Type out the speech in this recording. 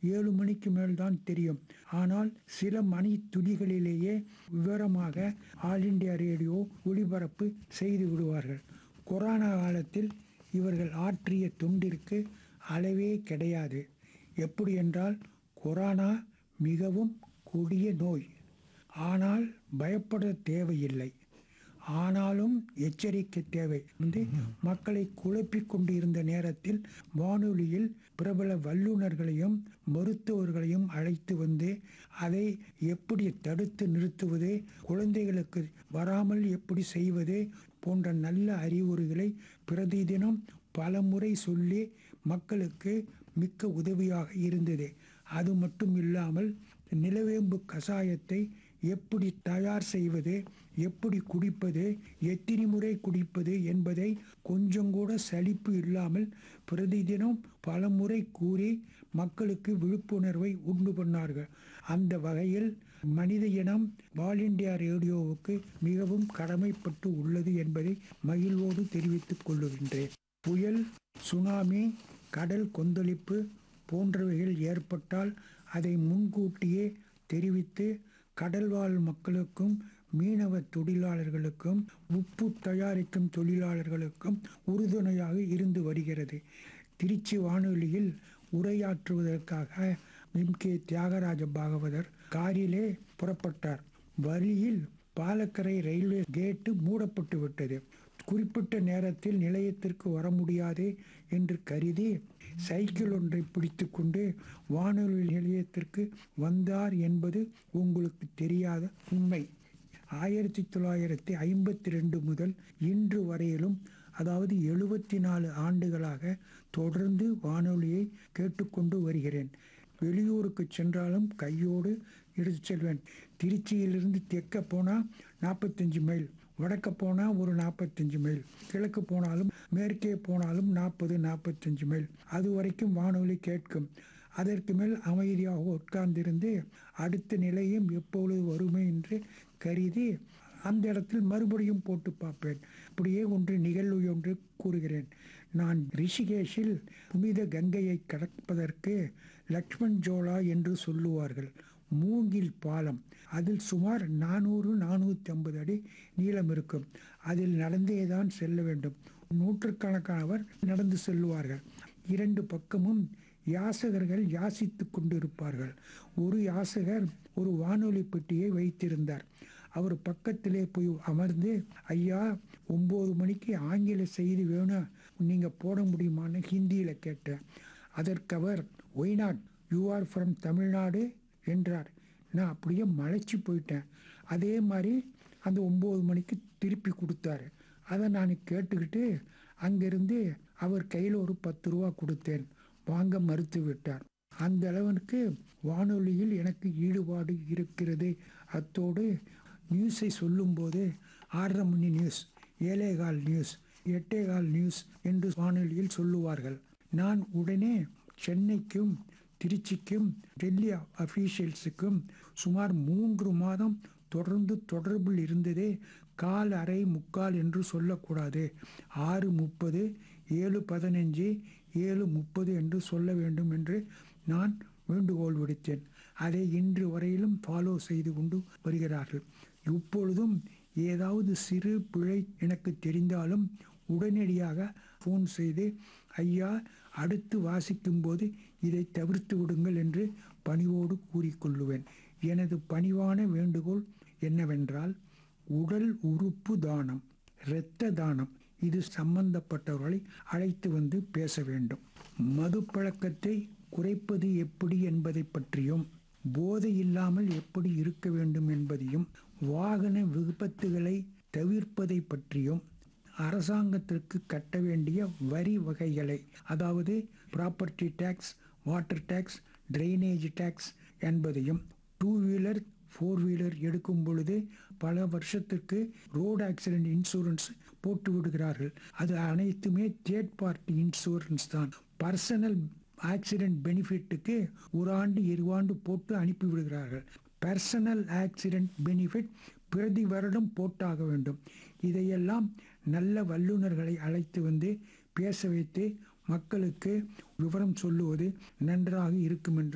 ஏழு மணிக்கு மேல் தான் தெரியும் ஆனால் சில மணி துளிகளிலேயே விவரமாக ஆல் இண்டியா ரேடியோ ஒளிபரப்பு செய்து விடுவார்கள் கொரோனா காலத்தில் இவர்கள் ஆற்றிய தொண்டிற்கு அளவே கிடையாது எப்படி என்றால் கொரோனா மிகவும் கொடிய நோய் ஆனால் பயப்பட தேவையில்லை ஆனாலும் எச்சரிக்கை தேவை வந்து மக்களை குழப்பிக் கொண்டிருந்த நேரத்தில் வானொலியில் பிரபல வல்லுநர்களையும் மருத்துவர்களையும் அழைத்து வந்து அதை எப்படி தடுத்து நிறுத்துவது குழந்தைகளுக்கு வராமல் எப்படி செய்வது போன்ற நல்ல அறிவுரைகளை பிரதிதினம் பலமுறை சொல்லி மக்களுக்கு மிக்க உதவியாக இருந்தது அது மட்டும் இல்லாமல் நிலவேம்பு கஷாயத்தை எப்படி தயார் செய்வது எப்படி குடிப்பது எத்தனை முறை குடிப்பது என்பதை கொஞ்சம் கூட சலிப்பு இல்லாமல் பிரதிதினம் பல முறை கூறி மக்களுக்கு விழிப்புணர்வை உண்டு பண்ணார்கள் அந்த வகையில் மனித இனம் ஆல் இண்டியா ரேடியோவுக்கு மிகவும் கடமைப்பட்டு உள்ளது என்பதை மகிழ்வோடு தெரிவித்துக் கொள்ளுகின்றேன் புயல் சுனாமி கடல் கொந்தளிப்பு போன்றவைகள் ஏற்பட்டால் அதை முன்கூட்டியே தெரிவித்து கடல்வாழ் மக்களுக்கும் மீனவ தொழிலாளர்களுக்கும் உப்பு தயாரிக்கும் தொழிலாளர்களுக்கும் உறுதுணையாக இருந்து வருகிறது திருச்சி வானொலியில் உரையாற்றுவதற்காக எம் கே தியாகராஜ பாகவதர் காரிலே புறப்பட்டார் வழியில் பாலக்கரை ரயில்வே கேட்டு மூடப்பட்டு விட்டது குறிப்பிட்ட நேரத்தில் நிலையத்திற்கு வர முடியாது என்று கருதி சைக்கிள் ஒன்றை பிடித்துக்கொண்டு வானொலி நிலையத்திற்கு வந்தார் என்பது உங்களுக்கு தெரியாத உண்மை ஆயிரத்தி தொள்ளாயிரத்தி ஐம்பத்தி ரெண்டு முதல் இன்று வரையிலும் அதாவது எழுபத்தி நாலு ஆண்டுகளாக தொடர்ந்து வானொலியை கேட்டுக்கொண்டு வருகிறேன் வெளியூருக்கு சென்றாலும் கையோடு எடுத்து செல்வேன் திருச்சியிலிருந்து தெற்க போனால் நாற்பத்தஞ்சு மைல் வடக்க போனால் ஒரு நாற்பத்தஞ்சு மைல் கிழக்கு போனாலும் மேற்கே போனாலும் நாற்பது நாற்பத்தஞ்சு மைல் அது வரைக்கும் வானொலி கேட்கும் அதற்கு மேல் அமைதியாக உட்கார்ந்திருந்து அடுத்த நிலையும் எப்பொழுது வருமே என்று கருதி அந்த இடத்தில் மறுபடியும் போட்டு பார்ப்பேன் இப்படியே ஒன்று நிகழ்வு ஒன்று கூறுகிறேன் நான் ரிஷிகேஷில் புனித கங்கையை கடப்பதற்கு லக்ஷ்மண் ஜோலா என்று சொல்லுவார்கள் மூங்கில் பாலம் அதில் சுமார் நானூறு நானூற்றி ஐம்பது அடி நீளம் இருக்கும் அதில் நடந்தே தான் செல்ல வேண்டும் நூற்றுக்கணக்கானவர் நடந்து செல்லுவார்கள் இரண்டு பக்கமும் யாசகர்கள் யாசித்து கொண்டிருப்பார்கள் ஒரு யாசகர் ஒரு வானொலி பெட்டியை வைத்திருந்தார் அவர் பக்கத்திலே போய் அமர்ந்து ஐயா ஒம்பது மணிக்கு ஆங்கில செய்தி வேணும் நீங்கள் போட முடியுமான்னு ஹிந்தியில் கேட்டேன் அதற்கு அவர் why not you are from Tamil Nadu என்றார் நான் அப்படியே மலைச்சு போயிட்டேன் அதே மாதிரி அந்த ஒம்பது மணிக்கு திருப்பி கொடுத்தாரு அதை நான் கேட்டுக்கிட்டு அங்கிருந்து அவர் கையில் ஒரு பத்து ரூபா கொடுத்தேன் வாங்க மறுத்து விட்டார் அந்த அளவுக்கு வானொலியில் எனக்கு ஈடுபாடு இருக்கிறது அத்தோடு நியூஸை சொல்லும்போது ஆறரை மணி நியூஸ் ஏழேகால் நியூஸ் எட்டேகால் நியூஸ் என்று வானொலியில் சொல்லுவார்கள் நான் உடனே சென்னைக்கும் திருச்சிக்கும் டெல்லி அஃபீஷியல்ஸுக்கும் சுமார் மூன்று மாதம் தொடர்ந்து தொடர்பில் இருந்ததே கால் அரை முக்கால் என்று சொல்லக்கூடாது ஆறு முப்பது ஏழு பதினஞ்சு ஏழு முப்பது என்று சொல்ல வேண்டும் என்று நான் வேண்டுகோள் விடுத்தேன் அதை இன்று வரையிலும் ஃபாலோ செய்து கொண்டு வருகிறார்கள் இப்பொழுதும் ஏதாவது சிறு பிழை எனக்கு தெரிந்தாலும் உடனடியாக ஃபோன் செய்து ஐயா அடுத்து வாசிக்கும்போது இதை தவிர்த்து விடுங்கள் என்று பணிவோடு கூறிக்கொள்ளுவேன் எனது பணிவான வேண்டுகோள் என்னவென்றால் உடல் உறுப்பு தானம் இரத்த தானம் இது சம்பந்தப்பட்டவர்களை அழைத்து வந்து பேச வேண்டும் மது பழக்கத்தை குறைப்பது எப்படி என்பதை பற்றியும் போதை இல்லாமல் எப்படி இருக்க வேண்டும் என்பதையும் வாகன விபத்துகளை தவிர்ப்பதை பற்றியும் அரசாங்கத்திற்கு கட்ட வேண்டிய வரி வகைகளை அதாவது property tax water tax drainage tax என்பதையும் டூ வீலர் ஃபோர் வீலர் எடுக்கும் பொழுது பல வருஷத்துக்கு ரோடு ஆக்சிடென்ட் இன்சூரன்ஸ் போட்டு விடுகிறார்கள் அது அனைத்துமே தேர்ட் பார்ட்டி இன்சூரன்ஸ் தான் பர்சனல் ஆக்சிடென்ட் பெனிஃபிட்டுக்கு ஒரு ஆண்டு இரு ஆண்டு போட்டு அனுப்பி விடுகிறார்கள் பர்சனல் ஆக்சிடென்ட் பெனிஃபிட் பிரதி வருடம் போட்டாக வேண்டும் இதையெல்லாம் நல்ல வல்லுநர்களை அழைத்து வந்து பேச வைத்து மக்களுக்கு விவரம் சொல்லுவது நன்றாக இருக்கும் என்று